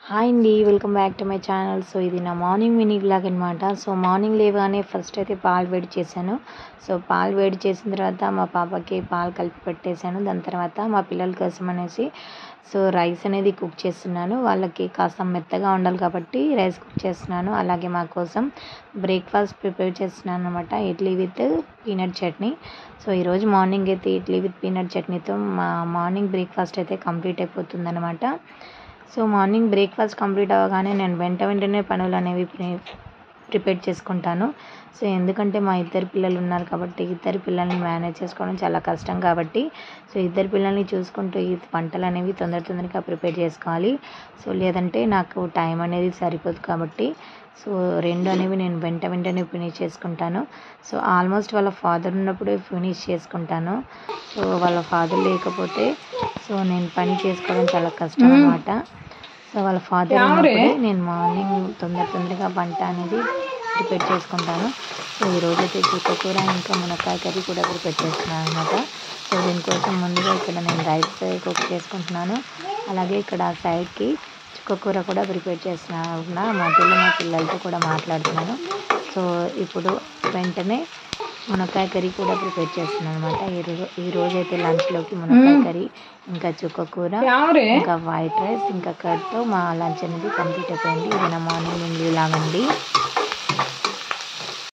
hi అండి welcome back to my channel so ఇది నా మార్నింగ్ మినీ బ్లాగ్ అనమాట సో మార్నింగ్ లేవగానే ఫస్ట్ అయితే పాలు వేడి చేశాను సో పాలు వేడి చేసిన తర్వాత మా పాపకి పాలు కలిపి పెట్టేశాను దాని తర్వాత మా పిల్లల కోసం అనేసి సో రైస్ అనేది కుక్ చేస్తున్నాను వాళ్ళకి కాస్త మెత్తగా ఉండాలి కాబట్టి రైస్ కుక్ చేస్తున్నాను అలాగే మా కోసం బ్రేక్ఫాస్ట్ ప్రిపేర్ చేస్తున్నాను అనమాట idli with peanut chutney so ఈరోజు మార్నింగ్ అయితే ఇడ్లీ విత్ పీనట్ చట్నీతో మా మార్నింగ్ బ్రేక్ఫాస్ట్ అయితే కంప్లీట్ అయిపోతుంది అనమాట సో మార్నింగ్ బ్రేక్ఫాస్ట్ కంప్లీట్ అవ్వగానే నేను వెంట వెంటనే పనులు అనేవి ప్రి- ప్రిపేర్ చేసుకుంటాను సో ఎందుకంటే మా ఇద్దరు పిల్లలు ఉన్నారు కాబట్టి ఇద్దరు పిల్లల్ని మేనేజ్ చేసుకోవడం చాలా కష్టం కాబట్టి సో ఇద్దరు పిల్లల్ని చూసుకుంటూ ఈ వంటలు అనేవి తొందర తొందరగా ప్రిపేర్ చేసుకోవాలి సో లేదంటే నాకు టైం అనేది సరిపోదు కాబట్టి సో రెండు అనేవి నేను వెంట వెంటనే ఫినిష్ చేసుకుంటాను సో ఆల్మోస్ట్ వాళ్ళ ఫాదర్ ఉన్నప్పుడు ఫినిష్ చేసుకుంటాను సో వాళ్ళ ఫాదర్ లేకపోతే సో నేను పని చేసుకోవడం చాలా కష్టం అనమాట సో వాళ్ళ ఫాదర్ ఉన్నప్పుడే నేను మార్నింగ్ తొందర తొందరగా వంట అనేది ప్రిపేర్ చేసుకుంటాను సో ఈరోజు అయితే చుక్కకూర ఇంకా మునక్కాయ కర్రీ కూడా ప్రిపేర్ చేస్తున్నాను అనమాట సో దీనికోసం ముందుగా ఇక్కడ నేను రైస్ కుక్ చేసుకుంటున్నాను అలాగే ఇక్కడ సైడ్కి చుక్కకూర కూడా ప్రిపేర్ చేస్తున్నా మధ్యలో మా పిల్లలతో కూడా మాట్లాడుతున్నాను సో ఇప్పుడు వెంటనే మునక్కాయ కర్రీ కూడా ప్రిపేర్ చేస్తున్నాను అనమాట ఈరోజు ఈ రోజు అయితే లంచ్లోకి మునక్కాయ కర్రీ ఇంకా చుక్కకూర ఇంకా వైట్ రైస్ ఇంకా కర్డ్తో మా లంచ్ అనేది కంప్లీట్ అయిపోయింది ఇది నా మార్నింగ్ ఇంగ్లీ లాగండి